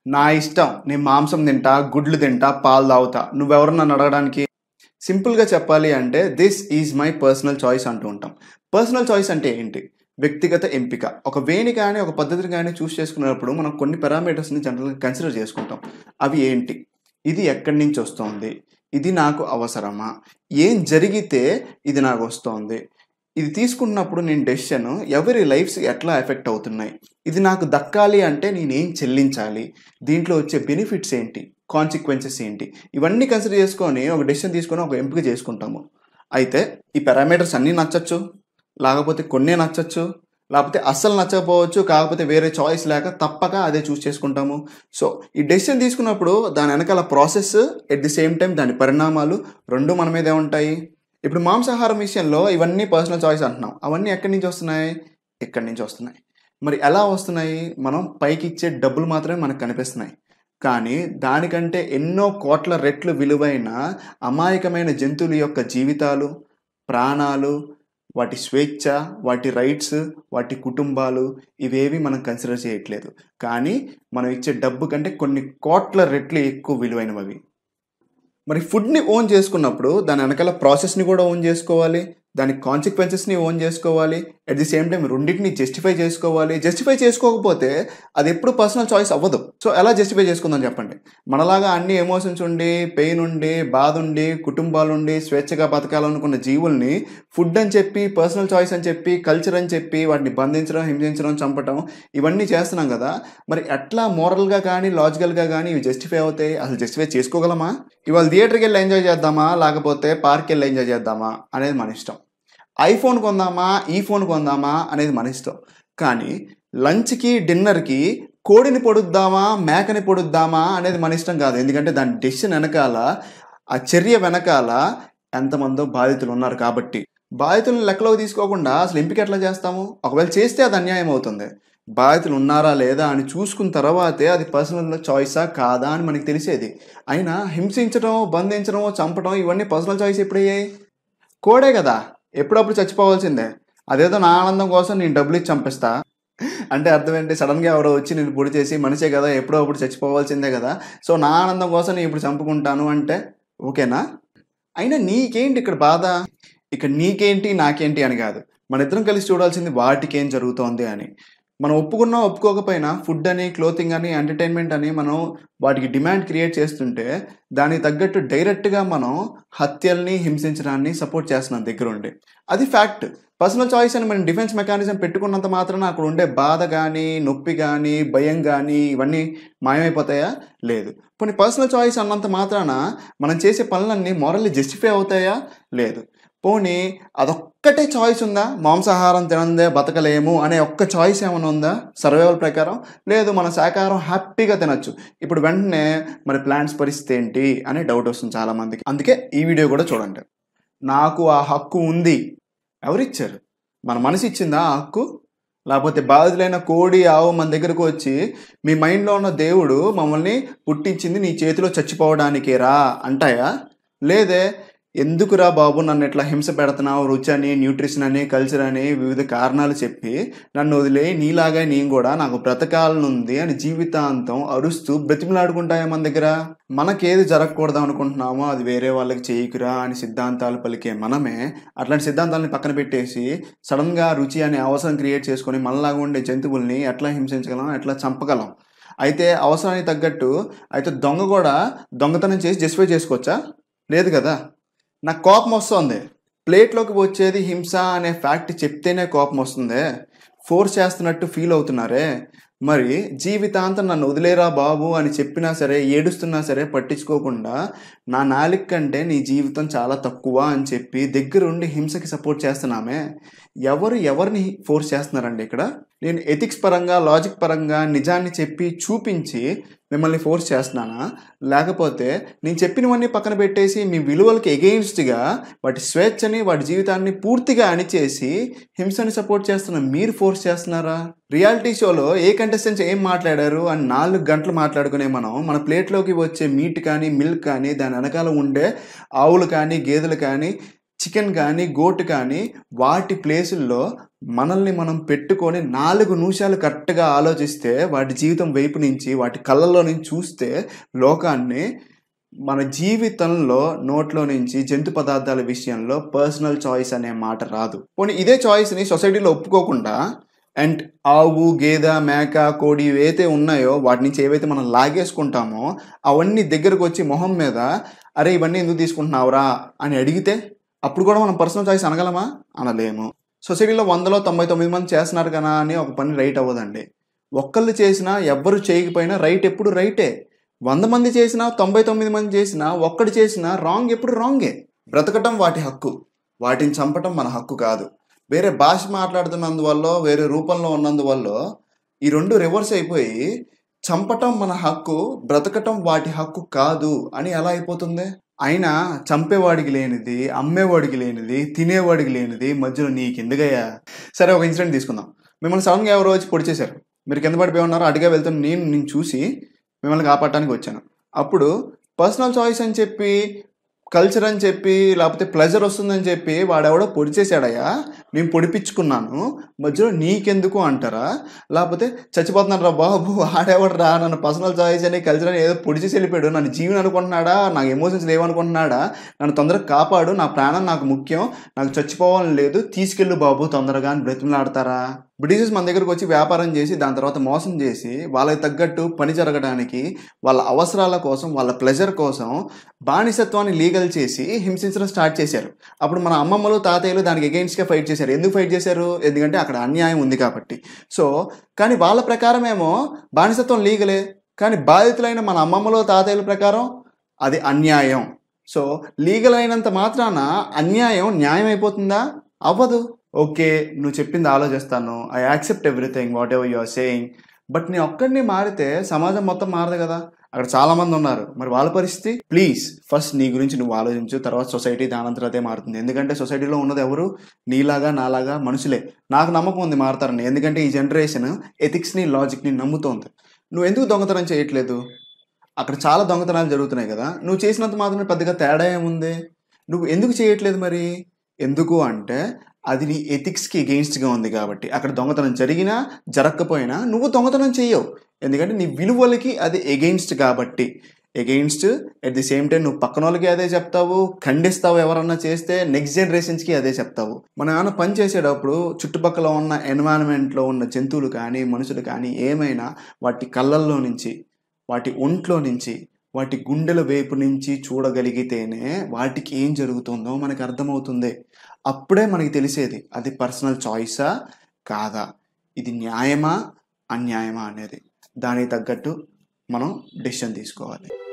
నా ఇష్టం నేను మాంసం తింటా గుడ్లు తింటా పాలు తాగుతా నువ్వెవరు నన్ను అడగడానికి సింపుల్గా చెప్పాలి అంటే this is my personal choice అంటూ ఉంటాం పర్సనల్ చాయిస్ అంటే ఏంటి వ్యక్తిగత ఎంపిక ఒక వేని కానీ ఒక పద్ధతిని కానీ చూస్ చేసుకున్నప్పుడు మనం కొన్ని పారామీటర్స్ని జనరల్గా కన్సిడర్ చేసుకుంటాం అవి ఏంటి ఇది ఎక్కడి నుంచి వస్తుంది ఇది నాకు అవసరమా ఏం జరిగితే ఇది నాకు వస్తుంది ఇది తీసుకున్నప్పుడు నేను డెసిషన్ ఎవరి లైఫ్స్ ఎట్లా ఎఫెక్ట్ అవుతున్నాయి ఇది నాకు దక్కాలి అంటే నేనేం చెల్లించాలి దీంట్లో వచ్చే బెనిఫిట్స్ ఏంటి కాన్సిక్వెన్సెస్ ఏంటి ఇవన్నీ కన్సిడర్ చేసుకొని ఒక డెసిషన్ తీసుకొని ఒక ఎంపిక చేసుకుంటాము అయితే ఈ పారామీటర్స్ అన్నీ నచ్చచ్చు లేకపోతే కొన్నే నచ్చచ్చు లేకపోతే అస్సలు నచ్చకపోవచ్చు కాకపోతే వేరే చాయిస్ లేక తప్పక అదే చూస్ చేసుకుంటాము సో ఈ డెసిషన్ తీసుకున్నప్పుడు దాని వెనకాల process at the same time దాని పరిణామాలు రెండు మన మీదే ఉంటాయి ఇప్పుడు మాంసాహారం విషయంలో ఇవన్నీ పర్సనల్ చాయిస్ అంటున్నాం అవన్నీ ఎక్కడి నుంచి వస్తున్నాయి ఎక్కడి నుంచి వస్తున్నాయి మరి ఎలా వస్తున్నాయి మనం పైకి ఇచ్చే డబ్బులు మాత్రమే మనకు కనిపిస్తున్నాయి కానీ దానికంటే ఎన్నో కోట్ల రెట్లు విలువైన అమాయకమైన జంతువుల యొక్క జీవితాలు ప్రాణాలు వాటి స్వేచ్ఛ వాటి రైట్స్ వాటి కుటుంబాలు ఇవేవి మనం కన్సిడర్ చేయట్లేదు కానీ మనం ఇచ్చే డబ్బు కంటే కొన్ని కోట్ల రెట్లు ఎక్కువ విలువైనవి అవి మరి ఫుడ్ని ఓన్ చేసుకున్నప్పుడు దాని వెనకాల ప్రాసెస్ని కూడా ఓన్ చేసుకోవాలి దాని కాన్సిక్వెన్సెస్ని ఓన్ చేసుకోవాలి అట్ ది సేమ్ టైం రెండింటిని జస్టిఫై చేసుకోవాలి జస్టిఫై చేసుకోకపోతే అది ఎప్పుడు పర్సనల్ చాయిస్ అవ్వదు సో ఎలా జస్టిఫై చేసుకుందాం చెప్పండి మనలాగా అన్ని ఎమోషన్స్ ఉండి పెయిన్ ఉండి బాధ ఉండి కుటుంబాలు ఉండి స్వేచ్ఛగా బతకాలనుకున్న జీవుల్ని ఫుడ్ అని చెప్పి పర్సనల్ చాయిస్ అని చెప్పి కల్చర్ అని చెప్పి వాటిని బంధించడం హింసించడం చంపడం ఇవన్నీ చేస్తున్నాం కదా మరి ఎట్లా మోరల్గా కానీ లాజికల్గా కానీ ఇవి జస్టిఫై అవుతాయి అసలు జస్టిఫై చేసుకోగలమా ఇవాళ థియేటర్కి వెళ్ళి ఎంజాయ్ చేద్దామా లేకపోతే పార్క్కి వెళ్ళి ఎంజాయ్ చేద్దామా అనేది మన ఇష్టం ఐఫోన్ కొందామా ఈ ఫోన్ కొందామా అనేది మన ఇష్టం కానీ లంచ్కి డిన్నర్కి కోడిని పొడుద్దామా మేకని పొడుద్దామా అనేది మన ఇష్టం కాదు ఎందుకంటే దాని డెసిషన్ వెనకాల ఆ చర్య వెనకాల ఎంతమందో బాధితులు ఉన్నారు కాబట్టి బాధితులను లెక్కలోకి తీసుకోకుండా అసలు ఎంపిక ఎట్లా చేస్తాము ఒకవేళ చేస్తే అది అన్యాయం అవుతుంది బాధితులు ఉన్నారా లేదా అని చూసుకున్న తర్వాతే అది పర్సనల్ చాయిసా కాదా అని మనకి తెలిసేది అయినా హింసించడం బంధించడం చంపడం ఇవన్నీ పర్సనల్ చాయిస్ ఎప్పుడయ్యాయి కోడే కదా ఎప్పుడప్పుడు చచ్చిపోవాల్సిందే అదేదో నా ఆనందం కోసం నేను డబ్బులు ఇచ్చి చంపిస్తా అంటే అర్థం ఏంటి సడన్గా ఎవరో వచ్చి నేను పొడి చేసి మనిషే కదా ఎప్పుడో అప్పుడు చచ్చిపోవాల్సిందే కదా సో నా ఆనందం కోసం నేను ఇప్పుడు చంపుకుంటాను అంటే ఓకేనా అయినా నీకేంటి ఇక్కడ బాధ ఇక్కడ నీకేంటి నాకేంటి అని కాదు మన ఇద్దరం కలిసి చూడాల్సింది వాటికి ఏం జరుగుతోంది అని మనం ఒప్పుకున్నా ఒప్పుకోకపోయినా ఫుడ్ అని క్లోతింగ్ అని ఎంటర్టైన్మెంట్ అని మనం వాటికి డిమాండ్ క్రియేట్ చేస్తుంటే దానికి తగ్గట్టు డైరెక్ట్గా మనం హత్యల్ని హింసించడాన్ని సపోర్ట్ చేస్తున్నాం దగ్గర ఉండి అది ఫ్యాక్ట్ పర్సనల్ చాయిస్ అని మనం డిఫెన్స్ మెకానిజం పెట్టుకున్నంత మాత్రాన అక్కడ ఉండే బాధ కానీ నొప్పి కానీ భయం కానీ ఇవన్నీ మాయమైపోతాయా లేదు కొన్ని పర్సనల్ చాయిస్ అన్నంత మాత్రాన మనం చేసే పనులన్నీ మోరల్లీ జస్టిఫై అవుతాయా లేదు పోనీ అదొక్కటే చాయిస్ ఉందా మాంసాహారం తినందే బతకలేము అనే ఒక్క చాయిస్ ఏమైనా ఉందా సర్వైవల్ ప్రకారం లేదు మన శాకాహారం హ్యాపీగా తినొచ్చు ఇప్పుడు వెంటనే మరి ప్లాంట్స్ పరిస్థితి ఏంటి అనే డౌట్ వస్తుంది చాలామందికి అందుకే ఈ వీడియో కూడా చూడండి నాకు ఆ హక్కు ఉంది ఎవరిచ్చారు మన మనసు ఇచ్చిందా ఆ హక్కు లేకపోతే బాధితులైన కోడి ఆవు మన దగ్గరకు వచ్చి మీ మైండ్లో ఉన్న దేవుడు మమ్మల్ని పుట్టించింది నీ చేతిలో చచ్చిపోవడానికేరా అంటాయా లేదే ఎందుకురా బాబు నన్ను ఇట్లా హింస పెడుతున్నావు రుచి అని న్యూట్రిషన్ అని కల్చర్ అని వివిధ కారణాలు చెప్పి నన్ను వదిలే నీలాగా నేను కూడా నాకు బ్రతకాలనుంది అని జీవితాంతం అరుస్తూ బ్రతిమలాడుకుంటాయా మన దగ్గర మనకేది జరగకూడదు అనుకుంటున్నామో అది వేరే వాళ్ళకి చేయకురా అని సిద్ధాంతాలు పలికే మనమే అట్లాంటి సిద్ధాంతాలని పక్కన పెట్టేసి సడన్గా రుచి అనే అవసరం క్రియేట్ చేసుకొని మనలాగా ఉండే జంతువుల్ని ఎట్లా హింసించగలం ఎట్లా చంపగలం అయితే అవసరానికి తగ్గట్టు అయితే దొంగ కూడా దొంగతనం చేసి జస్టిఫై చేసుకోవచ్చా లేదు కదా నాకు కోపం వస్తుంది ప్లేట్లోకి వచ్చేది హింస అనే ఫ్యాక్ట్ చెప్తేనే కోపం వస్తుంది ఫోర్స్ చేస్తున్నట్టు ఫీల్ అవుతున్నారే మరి జీవితాంతం నన్ను వదిలేరా బాబు అని చెప్పినా సరే ఏడుస్తున్నా సరే పట్టించుకోకుండా నా నాలిక కంటే నీ జీవితం చాలా తక్కువ అని చెప్పి దగ్గరుండి హింసకి సపోర్ట్ చేస్తున్నామే ఎవరు ఎవరిని ఫోర్స్ చేస్తున్నారండి ఇక్కడ నేను ఎథిక్స్ పరంగా లాజిక్ పరంగా నిజాన్ని చెప్పి చూపించి మిమ్మల్ని ఫోర్స్ చేస్తున్నానా లేకపోతే నేను చెప్పినవన్నీ పక్కన పెట్టేసి మీ విలువలకి ఎగెయిన్స్ట్గా వాటి స్వేచ్ఛని వాటి జీవితాన్ని పూర్తిగా అణిచేసి హింసని సపోర్ట్ చేస్తున్న మీరు ఫోర్స్ చేస్తున్నారా రియాలిటీ షోలో ఏ కంటెస్టెంట్స్ ఏం మాట్లాడారు అని నాలుగు గంటలు మాట్లాడుకునే మనం మన ప్లేట్లోకి వచ్చే మీట్ కానీ మిల్క్ కానీ దాని వెనకాల ఉండే ఆవులు కానీ గేదెలు కానీ చికెన్ కానీ గోట్ కానీ వాటి ప్లేసుల్లో మనల్ని మనం పెట్టుకొని నాలుగు నిమిషాలు కరెక్ట్గా ఆలోచిస్తే వాటి జీవితం వైపు నుంచి వాటి కళ్ళల్లో నుంచి చూస్తే లోకాన్ని మన జీవితంలో నోట్లో నుంచి జంతు పదార్థాల విషయంలో పర్సనల్ చాయిస్ అనే మాట రాదు పోనీ ఇదే చాయిస్ని సొసైటీలో ఒప్పుకోకుండా అండ్ ఆవు గేదె మేక కోడి ఏవైతే ఉన్నాయో వాటి నుంచి ఏవైతే మనం లాగేసుకుంటామో అవన్నీ దగ్గరకు వచ్చి మొహం మీద అరే ఇవన్నీ ఎందుకు తీసుకుంటున్నావురా అని అడిగితే అప్పుడు కూడా మనం పర్సనల్ చాయిస్ అనగలమా అనలేము సొసైటీలో వందలో తొంభై తొమ్మిది మంది చేస్తున్నారు కదా అని ఒక పని రైట్ అవ్వదండి ఒక్కళ్ళు చేసినా ఎవ్వరు చేయకపోయినా రైట్ ఎప్పుడు రైటే వంద మంది చేసినా తొంభై తొమ్మిది మంది చేసినా ఒక్కడు చేసినా రాంగ్ ఎప్పుడు రాంగే బ్రతకటం వాటి హక్కు వాటిని చంపటం మన హక్కు కాదు వేరే భాష మాట్లాడుతున్నందువల్ల వేరే రూపంలో ఉన్నందువల్ల ఈ రెండు రివర్స్ అయిపోయి చంపటం మన హక్కు బ్రతకటం వాటి హక్కు కాదు అని ఎలా అయిపోతుంది అయినా చంపేవాడికి లేనిది అమ్మేవాడికి లేనిది తినేవాడికి లేనిది మధ్యలో నీకు ఎందుకయ్యా సరే ఒక ఇన్సిడెంట్ తీసుకుందాం మిమ్మల్ని సడన్గా ఎవరో వచ్చి పొడి చేశారు మీరు కింద పడిపోయి ఉన్నారో అడిగా వెళ్తున్న నేను నేను చూసి మిమ్మల్ని కాపాడటానికి వచ్చాను అప్పుడు పర్సనల్ చాయిస్ అని చెప్పి కల్చర్ అని చెప్పి లేకపోతే ప్లెజర్ వస్తుందని చెప్పి వాడెవడో పొడి చేశాడయ్యా నేను పొడిపించుకున్నాను మధ్యలో నీకెందుకు అంటారా లేకపోతే చచ్చిపోతున్నాడు రా బాబు ఆడేవాడు రా నన్ను పర్సనల్ చాయిస్ అని కల్చర్ అని ఏదో పొడి చేసి వెళ్ళిపోయాడు నన్ను జీవన్ అనుకుంటున్నాడా నాకు ఎమోషన్స్ లేవనుకుంటున్నాడా నన్ను తొందరగా కాపాడు నా ప్రాణం నాకు ముఖ్యం నాకు చచ్చిపోవాలని లేదు తీసుకెళ్ళు బాబు తొందరగా అని బ్రతిమలాడతారా బ్రిటిషర్స్ మన దగ్గరకు వచ్చి వ్యాపారం చేసి దాని తర్వాత మోసం చేసి వాళ్ళకి తగ్గట్టు పని జరగడానికి వాళ్ళ అవసరాల కోసం వాళ్ళ ప్లెజర్ కోసం బానిసత్వాన్ని లీగల్ చేసి హింసించడం స్టార్ట్ చేశారు అప్పుడు మన అమ్మమ్మలు తాతయ్యలు దానికి అగెయిన్స్ట్గా ఫైట్ చేశారు ఎందుకు ఫైట్ చేశారు ఎందుకంటే అక్కడ అన్యాయం ఉంది కాబట్టి సో కానీ వాళ్ళ ప్రకారం ఏమో బానిసత్వం లీగలే కానీ బాధితులైన మన అమ్మమ్మలు తాతయ్యల ప్రకారం అది అన్యాయం సో లీగల్ అయినంత మాత్రాన అన్యాయం న్యాయం అయిపోతుందా అవ్వదు ఓకే నువ్వు చెప్పింది ఆలోచిస్తాను I accept everything whatever you are saying but నేను ఒక్కడిని మారితే సమాజం మొత్తం మారదు కదా అక్కడ చాలా మంది ఉన్నారు మరి వాళ్ళ పరిస్థితి ప్లీజ్ ఫస్ట్ నీ గురించి నువ్వు ఆలోచించు తర్వాత సొసైటీ దానంతరం అదే మారుతుంది ఎందుకంటే సొసైటీలో ఉన్నది ఎవరు నీలాగా నాలాగా మనుషులే నాకు నమ్మకం ఉంది మారుతారని ఎందుకంటే ఈ జనరేషన్ ఎథిక్స్ని లాజిక్ని నమ్ముతోంది నువ్వు ఎందుకు దొంగతనం చేయట్లేదు అక్కడ చాలా దొంగతనాలు జరుగుతున్నాయి కదా నువ్వు చేసినంత మాత్రమే పెద్దగా తేడా ఏముంది నువ్వు ఎందుకు చేయట్లేదు మరి ఎందుకు అంటే అది నీ ఎథిక్స్కి ఎగెయిన్స్ట్గా ఉంది కాబట్టి అక్కడ దొంగతనం జరిగినా జరగకపోయినా నువ్వు దొంగతనం చెయ్యవు ఎందుకంటే నీ విలువలకి అది ఎగెయిన్స్ట్ కాబట్టి against at the same time నువ్వు పక్కన వాళ్ళకి అదే చెప్తావు ఖండిస్తావు ఎవరన్నా చేస్తే నెక్స్ట్ జనరేషన్స్కి అదే చెప్తావు మన ఏమైనా పని చేసేటప్పుడు చుట్టుపక్కల ఉన్న ఎన్వైరన్మెంట్లో ఉన్న జంతువులు కానీ మనుషులు కానీ ఏమైనా వాటి కళ్ళల్లో నుంచి వాటి ఒంట్లో నుంచి వాటి గుండెల వైపు నుంచి చూడగలిగితేనే వాటికి ఏం జరుగుతుందో మనకు అర్థమవుతుంది అప్పుడే మనకి తెలిసేది అది పర్సనల్ చాయిసా కాదా ఇది న్యాయమా అన్యాయమా అనేది దానికి తగ్గట్టు మనం డెసిషన్ తీసుకోవాలి